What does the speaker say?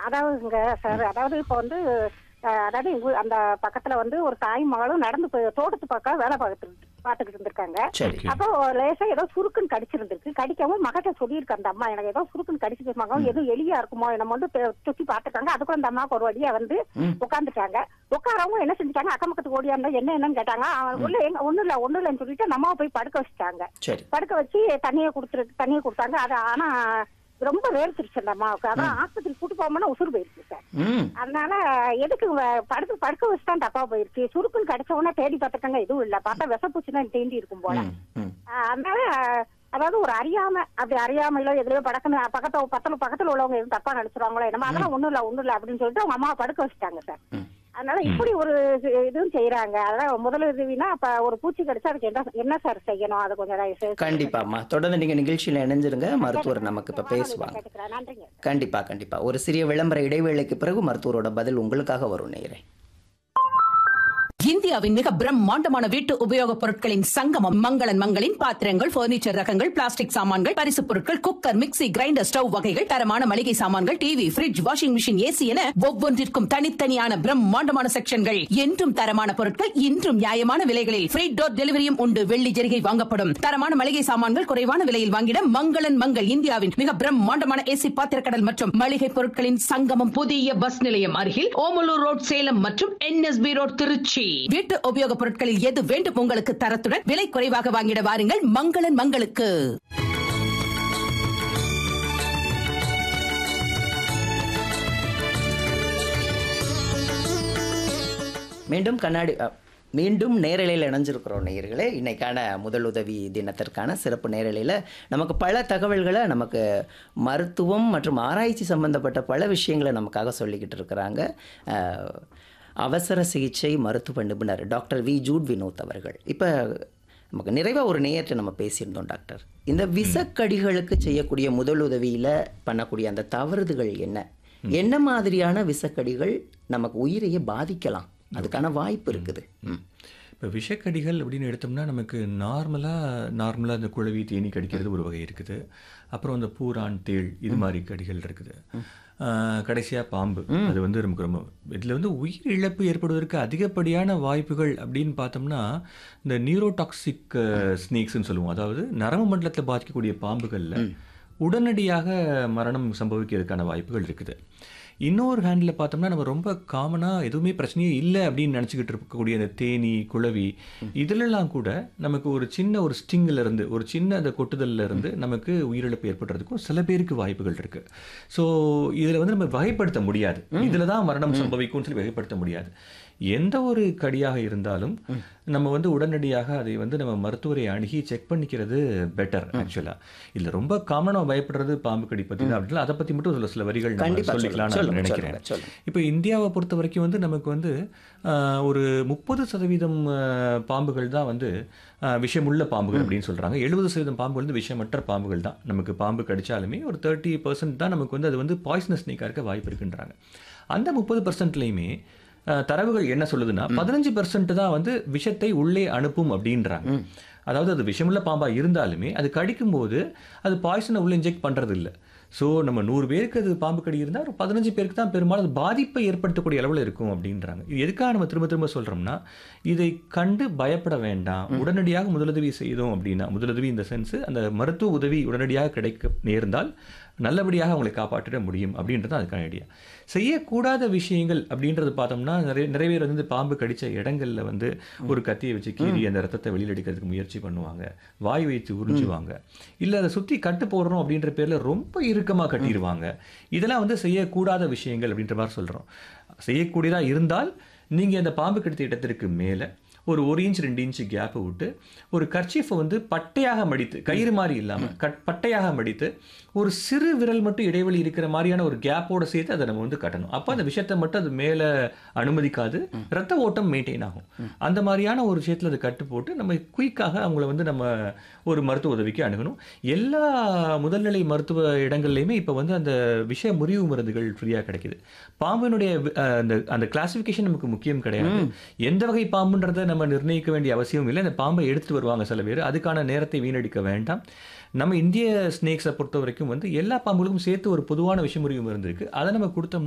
அதாவதுங்க சார் அதாவது இப்போ வந்து அஹ், அதாவது எங்க ஊ- அந்த பக்கத்துல வந்து ஒரு தாய் மகளும் நடந்து போய் தோட்டத்து பக்கம் வேலை பார்த்துட்டு பார்த்துக்கிட்டு இருந்திருக்காங்க சரி Okay. அப்போ லேசா ஏதோ சுருக்குன்னு கடிச்சிருந்திருக்கு கடிக்கவும் மகட்ட சொல்லியிருக்கு அந்த அம்மா எனக்கு ஏதோ சுருக்குன்னு கடிச்சிட்டு மகம் எதுவும் எலியா இருக்குமோ நம்ம வந்து பெ- சுத்தி பார்த்துட்டாங்க அதுக்குள்ள அந்த அம்மாவுக்கு ஒரு வழியா வந்து ம். உட்காந்துட்டாங்க உட்காரவங்க என்ன செஞ்சுட்டாங்க அக்கம் பக்கத்துக்கு ஓடியாந்தா என்ன என்னன்னு கேட்டாங்க அவன் உள்ள எங்க ஒண்ணும் இல்ல ஒண்ணும் இல்லைன்னு சொல்லிட்டு அந்த அம்மாவை போய் படுக்க வச்சுட்டாங்க சரி படுக்க வச்சு தண்ணியை கொடுத்துரு தண்ணியை கொடுத்தாங்க அது ஆனா ரொம்ப வேர்த்துருச்சு அந்த அம்மாவுக்கு அதான் ஆஸ்பத்திரி கூட்டு போகணும்னா உசுறு போயிருச்சு சார் ம் அதனால எதுக்கு வ- படுக்க படுக்க வச்சு தான் தப்பா போயிருச்சு சுருக்குன்னு கடிச்ச உடனே தேடி பார்த்துட்டாங்க எதுவும் இல்ல பார்த்தா விஷப்பூச்சி தான் தேண்டி இருக்கும் போல ம், ம் ஆஹ் அதனால அதாவது ஒரு அறியாம அப்படி அறியாமையில எதுலயோ படக்குன்னு பக்கத்துல பக்கத்துல பக்கத்துல உள்ளவங்க எதுவும் தப்பா நினைச்சிருவாங்களோ என்னமோ அதெல்லாம் ஒண்ணும் இல்ல ஒண்ணும் இல்ல அப்படின்னு சொல்லிட்டு அவங்க அம்மாவை படுக்க வச்சுட்டாங்க சார் ம். அதனால இப்படி ஒரு இது- இதுவும் செய்யறாங்க அதெல்லாம் முதலுதவினா அப்ப ஒரு பூச்சி கடிச்சா அதுக்கு என்ன என்ன சார் செய்யணும் அது கொஞ்சம் தயவு செய்து கண்டிப்பாம்மா தொடர்ந்து நீங்க நிகழ்ச்சியில இணைஞ்சிருங்க மருத்துவர் நமக்கு இப்ப பேசுவாங்க கேட்டுக்கிறேன். நன்றிங்க கண்டிப்பா கண்டிப்பா ஒரு சிறிய விளம்பர இடைவேளைக்கு பிறகு மருத்துவரோட பதில் உங்களுக்காக வரும் நேரே இந்தியாவின் மிக பிரம்மாண்டமான வீட்டு உபயோகப் பொருட்களின் சங்கமம் மங்களன் மங்களின் பாத்திரங்கள் பர்னிச்சர் ரகங்கள் பிளாஸ்டிக் சாமான்கள் பரிசுப் பொருட்கள் குக்கர் மிக்ஸி கிரைண்டர் ஸ்டவ் வகைகள் தரமான மளிகை சாமான்கள் TV fridge washing machine AC என ஒவ்வொன்றிற்கும் தனித்தனியான பிரம்மாண்டமான செக்ஷன்கள் என்றும் தரமான பொருட்கள் இன்றும் நியாயமான விலைகளில் ஃப்ரீ டோர் டெலிவரியும் உண்டு வெள்ளி ஜெரிகை வாங்கப்படும் தரமான மளிகை சாமான்கள் குறைவான விலையில் வாங்கிட மங்களன் மங்கள் இந்தியாவின் மிக பிரம்மாண்டமான ஏசி பாத்திரக்கடல் மற்றும் மளிகை பொருட்களின் சங்கமம் புதிய பஸ் நிலையம் அருகில் ஓமலூர் ரோட் சேலம் மற்றும் என்எஸ்பி ரோட் திருச்சி வீட்டு உபயோகப் பொருட்களில் எது வேண்டும் உங்களுக்கு தரத்துடன் விலை குறைவாக வாங்கிட வாருங்கள் மங்களன் மங்களுக்கு மீண்டும் கண்ணாடி அ, மீண்டும் நேரலையில் இணைஞ்சிருக்கிறோம் நேயர்களே இன்னைக்கான முதலுதவி தினத்திற்கான சிறப்பு நேரலையில் நமக்கு பல தகவல்களை நமக்கு மருத்துவம் மற்றும் ஆராய்ச்சி சம்பந்தப்பட்ட பல விஷயங்களை நமக்காக சொல்லிக்கிட்டு இருக்கிறாங்க அஹ், அவசர சிகிச்சை மருத்துவ நிபுணர் டாக்டர் வி ஜூட் வினோத் அவர்கள் இப்போ நமக்கு நிறைவாக ஒரு நேயத்தை நம்ம பேசியிருந்தோம் டாக்டர் இந்த விசக்கடிகளுக்கு செய்யக்கூடிய முதலுதவியில் பண்ணக்கூடிய அந்த தவறுகள் என்ன என்ன மாதிரியான விசக்கடிகள் நமக்கு உயிரையே பாதிக்கலாம் அதுக்கான வாய்ப்பு இருக்குது ம். இப்போ விஷக்கடிகள் அப்படின்னு எடுத்தோம்னா நமக்கு நார்மலாக நார்மலாக இந்த குழவி தேனி கடிக்கிறது ஒரு வகை இருக்குது அப்புறம் இந்த பூரான் தேள் இது மாதிரி கடிகள் இருக்குது கடைசியாக பாம்பு அது வந்து நமக்கு ரொம்ப இதில் வந்து உயிர் இழப்பு ஏற்படுவதற்கு அதிகப்படியான வாய்ப்புகள் அப்படின்னு பார்த்தோம்னா இந்த நியூரோடாக்சிக் ஸ்னேக்ஸ்னு சொல்லுவோம் அதாவது நரம்பு மண்டலத்தில் பாதிக்கக்கூடிய பாம்புகளில் உடனடியாக மரணம் சம்பவிக்கிறதுக்கான வாய்ப்புகள் இருக்குது இன்னொரு ஹேண்டில் பார்த்தோம்னா நம்ம ரொம்ப காமனாக எதுவுமே பிரச்சனையே இல்லை அப்படின்னு நினச்சிக்கிட்டு இருக்கக்கூடிய அந்த தேனி குளவி இதிலெல்லாம் கூட நமக்கு ஒரு சின்ன ஒரு ஸ்டிங்கில் இருந்து ஒரு சின்ன அந்த கொட்டுதல்ல இருந்து நமக்கு உயிரிழப்பு ஏற்படுறதுக்கும் சில பேருக்கு வாய்ப்புகள் இருக்கு ஸோ இதில் வந்து நம்ம வகைப்படுத்த முடியாது இதில் தான் மரணம் சம்பவிக்கும்னு சொல்லி வகைப்படுத்த முடியாது எந்த ஒரு கடியாக இருந்தாலும் நம்ம வந்து உடனடியாக அதை வந்து நம்ம மருத்துவரை அணுகி செக் பண்ணிக்கிறது பெட்டர் ஆக்சுவலாக இல்லை ரொம்ப காமனாக பயப்படுறது பாம்பு கடி பற்றி தான் அப்படின்னா அதை பற்றி மட்டும் சில சில வரிகள் நம்ம கண்டிப்பா சொல்லிக்கலாம்னு சொல்லுங்க, நான் சொல்லுங்க, நினைக்கிறேன் சொல்லுங்க. இப்போ இந்தியாவை பொறுத்த வரைக்கும் வந்து நமக்கு வந்து ஆஹ், ஒரு முப்பது சதவீதம் ஆஹ், பாம்புகள் தான் வந்து ஆஹ், விஷமுள்ள பாம்புகள் அப்படின்னு சொல்றாங்க எழுபது சதவீதம் பாம்புகள் வந்து விஷமற்ற பாம்புகள் தான் நமக்கு பாம்பு கடிச்சாலுமே ஒரு தேர்ட்டி பர்சன்ட் தான் நமக்கு வந்து அது வந்து பாய்சனஸ் ஸ்னேக்காக இருக்க வாய்ப்பு இருக்குன்றாங்க அந்த முப்பது பர்சன்ட்லையுமே தரவுகள் என்ன சொல்லுதுன்னா பதினஞ்சு பர்சன்ட் தான் வந்து விஷத்தை உள்ளே அனுப்பும் அப்படின்றாங்க அதாவது அது விஷமுள்ள பாம்பாக இருந்தாலுமே அது கடிக்கும்போது அது பாய்சனை உள்ள இன்ஜெக்ட் பண்ணுறது இல்லை ஸோ நம்ம நூறு பேருக்கு அது பாம்பு கடி இருந்தால் ஒரு பதினஞ்சு பேருக்கு தான் பெரும்பாலும் அது பாதிப்பை ஏற்படுத்தக்கூடிய அளவில் இருக்கும் அப்படின்றாங்க இது எதுக்காக நம்ம திரும்ப திரும்ப சொல்கிறோம்னா இதை கண்டு பயப்பட வேண்டாம் உடனடியாக முதலுதவி செய்தோம் அப்படின்னா முதலுதவி இந்த சென்ஸ் அந்த மருத்துவ உதவி உடனடியாக கிடைக்க நேர்ந்தால் நல்லபடியாக அவங்களை காப்பாற்றிட முடியும் அப்படின்றது தான் அதுக்கான ஐடியா செய்யக்கூடாத விஷயங்கள் அப்படின்றது பார்த்தோம்னா நிறைய நிறைய பேர் வந்து பாம்பு கடித்த இடங்களில் வந்து ஒரு கத்தியை வச்சு கீறி அந்த ரத்தத்தை வெளியில் எடுக்கிறதுக்கு முயற்சி பண்ணுவாங்க வாய் வைத்து உறிஞ்சுவாங்க இல்லை அதை சுற்றி கட்டு போடுறோம் அப்படின்ற பேரில் ரொம்ப இறுக்கமாக கட்டிடுவாங்க இதெல்லாம் வந்து செய்யக்கூடாத விஷயங்கள் அப்படின்ற மாதிரி சொல்கிறோம் செய்யக்கூடியதாக இருந்தால் நீங்கள் அந்த பாம்பு கடித்த இடத்திற்கு மேலே ஒரு ஒரு இன்ச் ரெண்டு இன்ச் கேப்பை விட்டு ஒரு கர்ச்சீஃபை வந்து பட்டையாக மடித்து கயிறு மாதிரி இல்லாமல் கட் பட்டையாக மடித்து ஒரு சிறு விரல் மட்டும் இடைவெளி இருக்கிற மாதிரியான ஒரு கேப்போட சேர்த்து அதை நம்ம வந்து கட்டணும் அப்போ அந்த விஷயத்தை மட்டும் அது மேலே அனுமதிக்காது ரத்த ஓட்டம் மெயின்டைன் ஆகும் அந்த மாதிரியான ஒரு விஷயத்தில் அதை கட்டு போட்டு நம்ம குயிக்காக அவங்கள வந்து நம்ம ஒரு மருத்துவ உதவிக்கு அணுகணும் எல்லா முதல்நிலை மருத்துவ இடங்கள்லையுமே இப்போ வந்து அந்த விஷ முறிவு மருந்துகள் ஃப்ரீயாக கிடைக்குது பாம்பினுடைய வி- அஹ், அந்த அந்த கிளாசிஃபிகேஷன் நமக்கு முக்கியம் கிடையாது எந்த வகை பாம்புன்றதை நம்ம நிர்ணயிக்க வேண்டிய அவசியம் இல்லை அந்த பாம்பை எடுத்துட்டு வருவாங்க சில பேர் அதுக்கான நேரத்தை வீணடிக்க வேண்டாம் நம்ம இந்திய ஸ்னேக்ஸை பொறுத்த வரைக்கும் வந்து எல்லா பாம்புகளுக்கும் சேர்த்து ஒரு பொதுவான விஷமுறிவு மருந்து இருக்கு அதை நம்ம கொடுத்தோம்னா